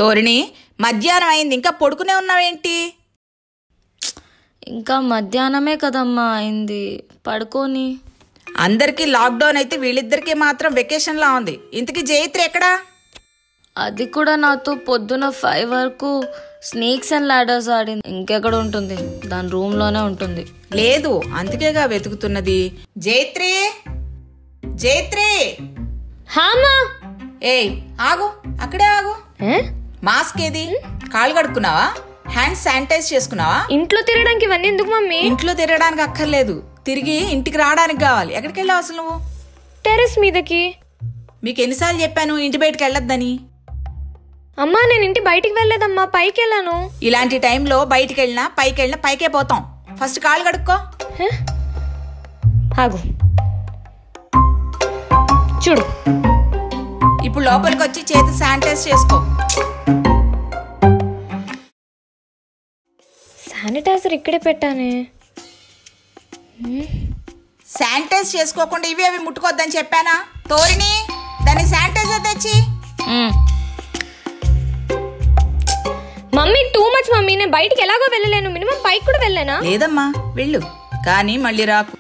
తోరిణి మధ్యాహ్నం అయింది ఇంకా పడుకునే ఉన్నావేంటి ఇంకా మధ్యాహ్నమే కదమ్మా అయింది పడుకోని అందరికీ లాక్డౌన్ అయితే వీళ్ళిద్దరికీ మాత్రం వెకేషన్లా ఉంది ఇంతకీ జైత్రి ఎక్కడా అది కూడా నాతో పొద్దున ఫైవ్ వరకు స్నేక్స్ అండ్ లాడర్స్ ఆడింది ఇంకెక్కడ ఉంటుంది దాని రూమ్ లోనే ఉంటుంది లేదు అందుకేగా వెతుకుతున్నది జైత్రి జైత్రి హామా ఏయ్ ఆగు అక్కడే ఆగు మాస్క్ ఏది కాళ్ళు కడుక్కున్నావా హ్యాండ్ శానిటైజ్ చేసుకున్నావా ఇంట్లో తిరగడానికి ఇవన్నీ ఎందుకు మమ్మీ ఇంట్లో తిరగడానికి అక్కర్లేదు తిరిగి ఇంటికి రావడానికి కావాలి ఎక్కడికి వెళ్ళావు అసలు నువ్వు టెర్రస్ మీదకి మీకు ఎన్నిసార్లు చెప్పాను ఇంటి బయటకు వెళ్ళొద్దని అమ్మా నేను ఇంటి బయటికి వెళ్ళలేదమ్మా పైకి వెళ్ళాను ఇలాంటి టైంలో బయటికి వెళ్ళినా పైకి వెళ్ళినా పైకే పోతాం ఫస్ట్ కాళ్ళు కడుక్కో హ? ఆగు చూడు ఇప్పుడు లోపలికి వచ్చి చేతి శానిటైజ్ చేసుకో శానిటైజర్ ఇక్కడే పెట్టానే శానిటైజ్ చేసుకోకుండా ఇవి అవి ముట్టుకోవద్దని చెప్పానా తోరిని దాన్ని శానిటైజర్ తెచ్చి మ్మ్. మమ్మీ టూ మచ్ మమ్మీ నేను బయటికి ఎలాగో వెళ్ళలేను మినిమం పైకి కూడా వెళ్ళానా లేదమ్మా వెళ్ళు కానీ మళ్ళీ రాకు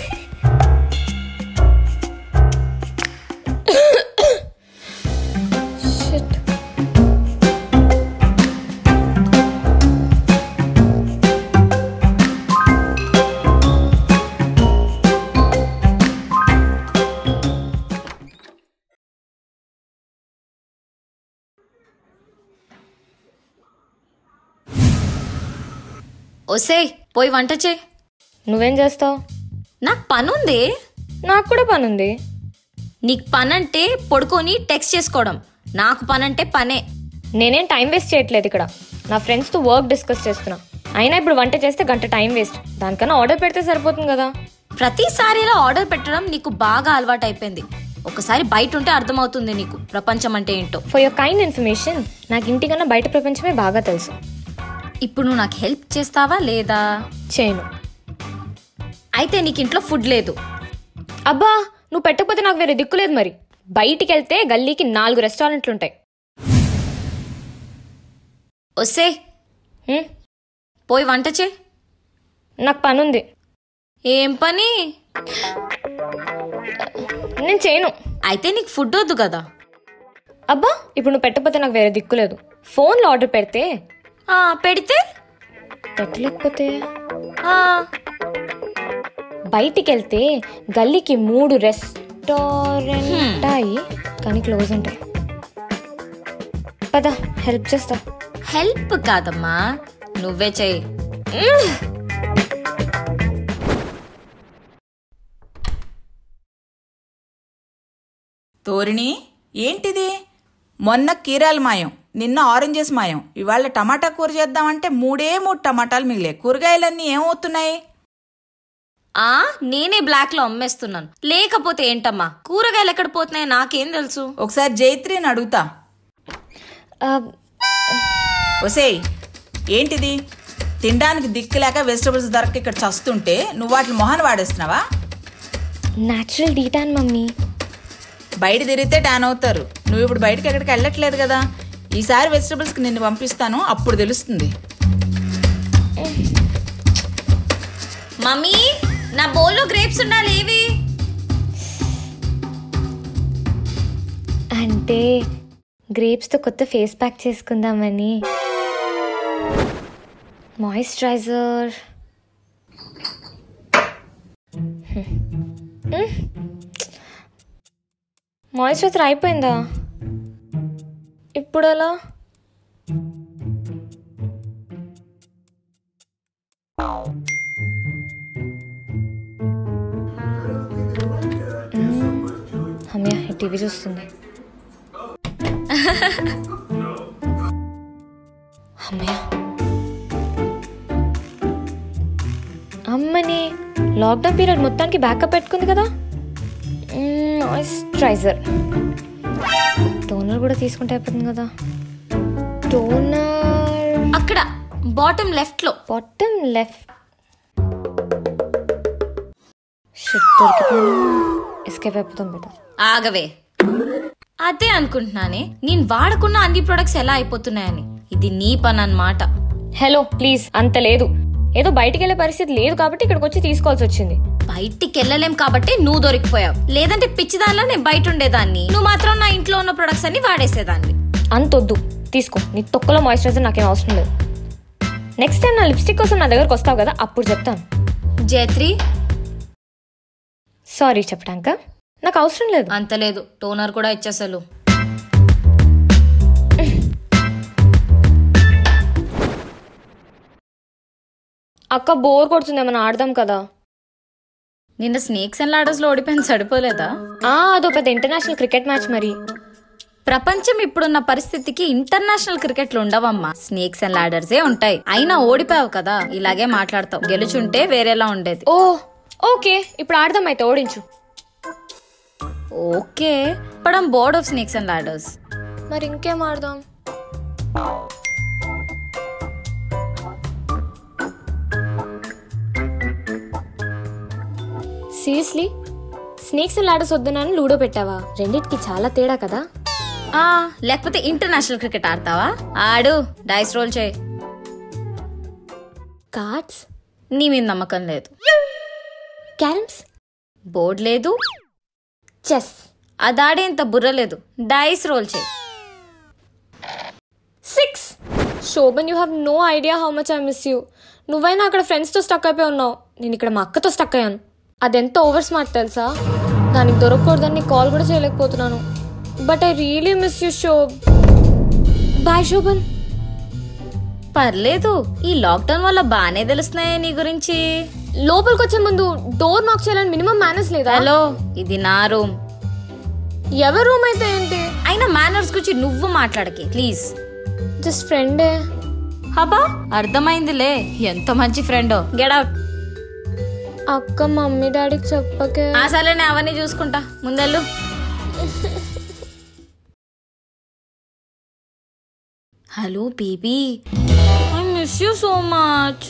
ఒసేయ్ పోయి వంట చేయి నువ్వేం చేస్తావు నాకు పనుంది నాకు కూడా పని ఉంది నీకు పనంటే పడుకొని టెక్స్ట్ చేసుకోవడం నాకు పనంటే పనే నేనేం టైం వేస్ట్ చేయట్లేదు ఇక్కడ నా ఫ్రెండ్స్తో వర్క్ డిస్కస్ చేస్తున్నా అయినా ఇప్పుడు వంట చేస్తే గంట టైం వేస్ట్ దానికన్నా ఆర్డర్ పెడితే సరిపోతుంది కదా ప్రతిసారి ఇలా ఆర్డర్ పెట్టడం నీకు బాగా అలవాటు అయిపోయింది ఒకసారి బయట ఉంటే అర్థమవుతుంది నీకు ప్రపంచం అంటే ఏంటో ఫర్ యువర్ కైండ్ ఇన్ఫర్మేషన్ నాకు ఇంటికన్నా బయట ప్రపంచమే బాగా తెలుసు ఇప్పుడు నువ్వు నాకు హెల్ప్ చేస్తావా లేదా చేయను అయితే నీకు ఇంట్లో ఫుడ్ లేదు అబ్బా నువ్వు పెట్టకపోతే నాకు వేరే దిక్కు లేదు మరి బయటికి వెళ్తే గల్లీకి నాలుగు రెస్టారెంట్లు ఉంటాయి ఒసే హ్మ్? పోయి వంట చే నాకు పని ఉంది ఏం పని నేను చేయను అయితే నీకు ఫుడ్ వద్దు కదా అబ్బా ఇప్పుడు నువ్వు పెట్టకపోతే నాకు వేరే దిక్కు లేదు ఫోన్లో ఆర్డర్ పెడితే ఆ, పెడితే పెట్టలేకపోతే ఆ, బయటికి వెళ్తే గల్లీకి మూడు రెస్టారెంట్ ఉంటాయి కానీ క్లోజ్ ఉంటాయి పద హెల్ప్ చేస్తా హెల్ప్ కాదమ్మా నువ్వే చెయ్యి తోరిణి ఏంటిది మొన్న కీరాలు మాయం నిన్న ఆరెంజెస్ మాయం ఇవాళ టమాటా కూర చేద్దామంటే మూడే మూడు టమాటాలు మిగిలే కూరగాయలన్నీ ఏమవుతున్నాయి ఆ నేనే బ్లాక్ లో అమ్మేస్తున్నాను లేకపోతే ఏంటమ్మా కూరగాయలు ఎక్కడ పోతున్నాయి నాకేం తెలుసు ఒకసారి జైత్రిని అడుగుతా ఆ, ఒసేయ్ ఏంటిది తినడానికి దిక్కులేక వెజిటబుల్స్ దొరక ఇక్కడ చస్తుంటే నువ్వు వాటిని మొహన వాడేస్తున్నావా న్యాచురల్ డీటాన్ మమ్మీ బయట తిరిగితే టాన్ అవుతారు నువ్వు ఇప్పుడు బయటకి ఎక్కడికి వెళ్ళట్లేదు కదా ఈసారి వెజిటబుల్స్కి నిన్ను పంపిస్తాను అప్పుడు తెలుస్తుంది మమ్మీ నా బౌల్లో గ్రేప్స్ ఉండాలి ఏవి అంటే గ్రేప్స్తో కొత్త ఫేస్ ప్యాక్ చేసుకుందామని మాయిశ్చరైజర్ మాయిశ్చరైజర్ అయిపోయిందా ఇప్పుడు ఎలా అమ్మయ్య ఈ టీవీ చూస్తుంది అమ్మయ్య అమ్మని లాక్డౌన్ పీరియడ్ మొత్తానికి బ్యాకప్ పెట్టుకుంది కదా మాయిశ్చరైజర్ టోనర్ కూడా తీసుకుంటే అయిపోతుంది కదా టోనర్ అక్కడ బాటమ్ లెఫ్ట్ లో బాటమ్ లెఫ్ట్ షిట్ దొరికిపోయాను ఎస్కేప్ అయిపోతాం బెటర్ ఆగవే అదే అనుకుంటున్నానే నేను వాడకున్న అన్ని ప్రొడక్ట్స్ ఎలా అయిపోతున్నాయని ఇది నీ పని అన్నమాట హలో ప్లీజ్ అంత లేదు ఏదో బయటికి వెళ్ళే పరిస్థితి లేదు కాబట్టి ఇక్కడికి వచ్చి తీసుకోవాల్సి వచ్చింది బయటికి వెళ్ళలేం కాబట్టి నువ్వు దొరికిపోయావు లేదంటే పిచ్చిదానిలా నేను బయట ఉండేదాన్ని నువ్వు మాత్రం నా ఇంట్లో ఉన్న ప్రొడక్ట్స్ అన్ని వాడేసేదాన్ని అంతొద్దు తీసుకో నీ తొక్కలో మాయిశ్చరైజర్ నాకేం అవసరం లేదు నెక్స్ట్ టైం నా లిప్స్టిక్ కోసం నా దగ్గరకు వస్తావు కదా అప్పుడు చెప్తాను జయత్రి సారీ చెప్పడాక నాకు అవసరం లేదు అంత లేదు టోనర్ కూడా ఇచ్చేసలు అక్క బోర్ కొడుతుంది ఏమైనా ఆడదాం కదా నిన్న స్నేక్స్ అండ్ లాడర్స్ లో ఓడిపోయిన సరిపోలేదా ఆ అదో పెద్ద ఇంటర్నేషనల్ క్రికెట్ మ్యాచ్ మరి ప్రపంచం ఇప్పుడున్న పరిస్థితికి ఇంటర్నేషనల్ క్రికెట్లు ఉండవమ్మా స్నేక్స్ అండ్ లాడర్సే ఉంటాయి అయినా ఓడిపోయావు కదా ఇలాగే మాట్లాడతావు గెలుచుంటే వేరేలా ఉండేది ఓ ఓకే ఇప్పుడు ఆడదాం అయితే ఓడించు ఓకే పడం board of snakes and ladders మరి ఇంకేం ఆడదాం సీరియస్లీ స్నేక్స్ అండ్ లాడర్స్ వద్దునని లూడో పెట్టావా రెండిటికి చాలా తేడా కదా ఆ లేకపోతే ఇంటర్నేషనల్ క్రికెట్ ఆడతావా ఆడు డైస్ రోల్ చేయి కార్డ్స్ నీ మీద నమ్మకం లేదు క్యారమ్స్ బోర్డ్ లేదు చెస్ అది ఆడేంత బుర్ర లేదు డైస్ రోల్ చేయి six Shobhan you have no idea how much I miss you నువ్వైనా అక్కడ ఫ్రెండ్స్తో స్టక్ అయిపోయి ఉన్నావు నేను ఇక్కడ మా అక్కతో స్టక్ అయ్యాను అదెంత ఓవర్ స్మార్ట్ తెలుసా దానికి దొరకకూడదని కాల్ కూడా చేయలేకపోతున్నాను but I really miss you Shobh bye Shobhan పర్లేదు ఈ లాక్డౌన్ వల్ల బానే తెలుస్తున్నాయే నీ గురించి లోపలికి వచ్చే ముందు డోర్ నాక్ చేయాలని మినిమం మేనర్స్ లేదా హలో ఇది నా రూమ్ ఎవరి రూమ్ అయితే ఏంటి అయినా మేనర్స్ గురించి నువ్వు మాట్లాడకి ప్లీజ్ జస్ట్ ఫ్రెండే హబా అర్థమైందిలే ఎంత మంచి ఫ్రెండో గెట్ అవుట్ అక్క మమ్మీ డాడీకి చెప్పకే అసలే నేను అవన్నీ చూసుకుంటా ముందెళ్ళు hello baby I miss you so much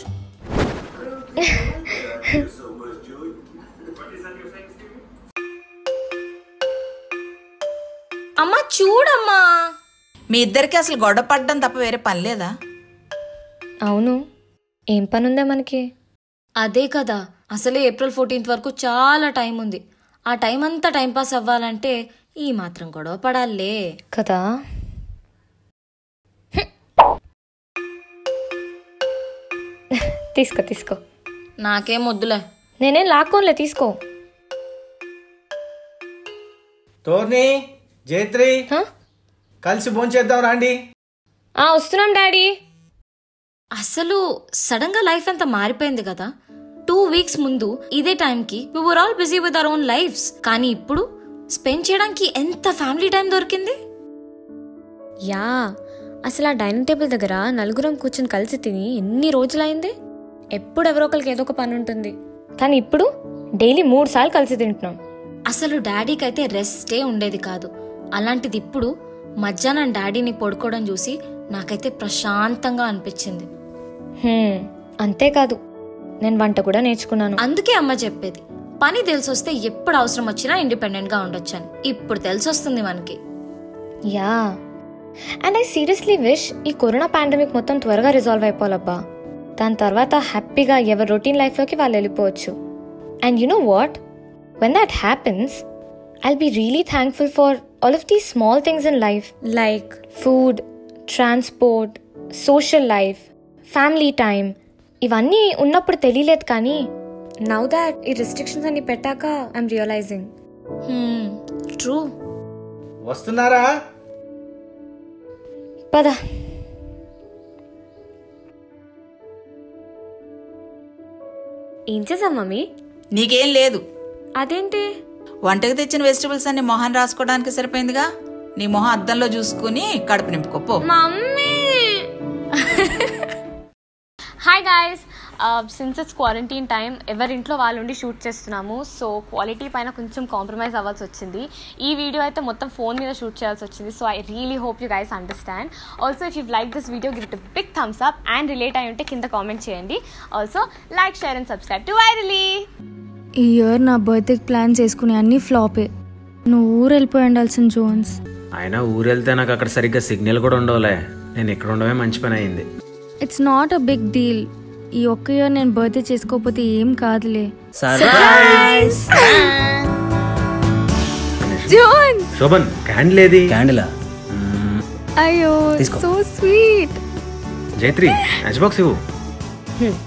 అమ్మా చూడమ్మా మీ ఇద్దరికి అసలు గొడవ పడడం తప్ప వేరే పని లేదా అవును ఏం పని ఉందా మనకి అదే కదా అసలే ఏప్రిల్ ఫోర్టీన్త్ వరకు చాలా టైం ఉంది ఆ టైం అంతా టైం పాస్ అవ్వాలంటే ఈ మాత్రం గొడవ పడాలే కదా తీసుకో తీసుకో నాకేం వద్దులే నేనేం లాక్కోన్లే తీసుకో టోర్నీ జైత్రి హ? కలిసి భోంచేద్దాం రాండి ఆ వస్తున్నాం డాడీ అసలు సడన్ గా లైఫ్ అంతా మారిపోయింది కదా టూ వీక్స్ ముందు ఇదే టైంకి we were all busy with our own lifes కానీ ఇప్పుడు స్పెండ్ చేయడానికి ఎంత ఫ్యామిలీ టైం దొరికింది యా అసలు ఆ డైనింగ్ టేబుల్ దగ్గర నలుగురం కూర్చొని కలిసి తిని ఎన్ని రోజులైంది ఎప్పుడు ఎవరో ఒకరికి ఏదో ఒక పని ఉంటుంది కానీ ఇప్పుడు డైలీ మూడు సార్లు కలిసి తింటున్నాం అసలు డాడీకి అయితే రెస్టే ఉండేది కాదు అలాంటిది ఇప్పుడు మధ్యాహ్నం డాడీని పడుకోవడం చూసి నాకైతే ప్రశాంతంగా అనిపించింది హ్మ్, అంతేకాదు నేను వంట కూడా నేర్చుకున్నాను అందుకే అమ్మ చెప్పేది పని తెలిసొస్తే ఎప్పుడు అవసరం వచ్చినా ఇండిపెండెంట్ గా ఉండొచ్చని ఇప్పుడు తెలిసొస్తుంది మనకి yeah and I seriously wish ఈ కరోనా పాండమిక్ మొత్తం త్వరగా రిజాల్వ్ అయిపోవాలబ్బా దాని తర్వాత హ్యాపీగా ఎవరి రొటీన్ లైఫ్లోకి వాళ్ళు వెళ్ళిపోవచ్చు and you know what when that happens I'll be really thankful for all of these small things in life like food transport social life family time ఇవన్నీ ఉన్నప్పుడు తెలియలేదు కానీ నౌ దాట్ ఈ రిస్ట్రిక్షన్స్ అన్ని పెట్టాక ఐఎమ్ రియలైజింగ్ ట్రూ వస్తున్నారా పద ఏం చేసాం మమ్మీ నీకేం లేదు అదేంటి వంటకు తెచ్చిన వెజిటబుల్స్ అన్ని మొహం రాసుకోవడానికి సరిపోయిందిగా నీ మొహం అద్దంలో చూసుకుని కడుపు నింపుకోపో mummy hi guys since it's quarantine time ఎవరింట్లో వాళ్ళు ఉండి షూట్ చేస్తున్నాము సో క్వాలిటీ పైన కొంచెం కాంప్రమైజ్ అవ్వాల్సి వచ్చింది ఈ వీడియో అయితే మొత్తం ఫోన్ మీద షూట్ చేయాల్సి వచ్చింది so I really hope you guys understand also if you like this video give it big thumbs up and relate అయి ఉంటే కింద కామెంట్ చేయండి also like share and subscribe to Virally ఈ ఇయర్ నా బర్త్డేకి ప్లాన్ చేసుకునే అన్ని ఫ్లాపే నువ్వు ఊరు వెళ్ళిపోయి ఉండాల్సిన జోన్స్ అయినా ఊరు వెళ్తే నాకు అక్కడ సరిగ్గా సిగ్నల్ కూడా ఉండవులే నేను ఇక్కడ ఉండమే మంచి పని అయింది it's not a big deal ఈ ఒక్క ఇయర్ నేను బర్త్డే చేసుకోకపోతే ఏం కాదులే జోన్ శోభన్ క్యాండిల్ ఏది క్యాండిలా అయ్యో తీసుకో. So sweet Jaitri matchbox ఇవ్వు హ్మ్.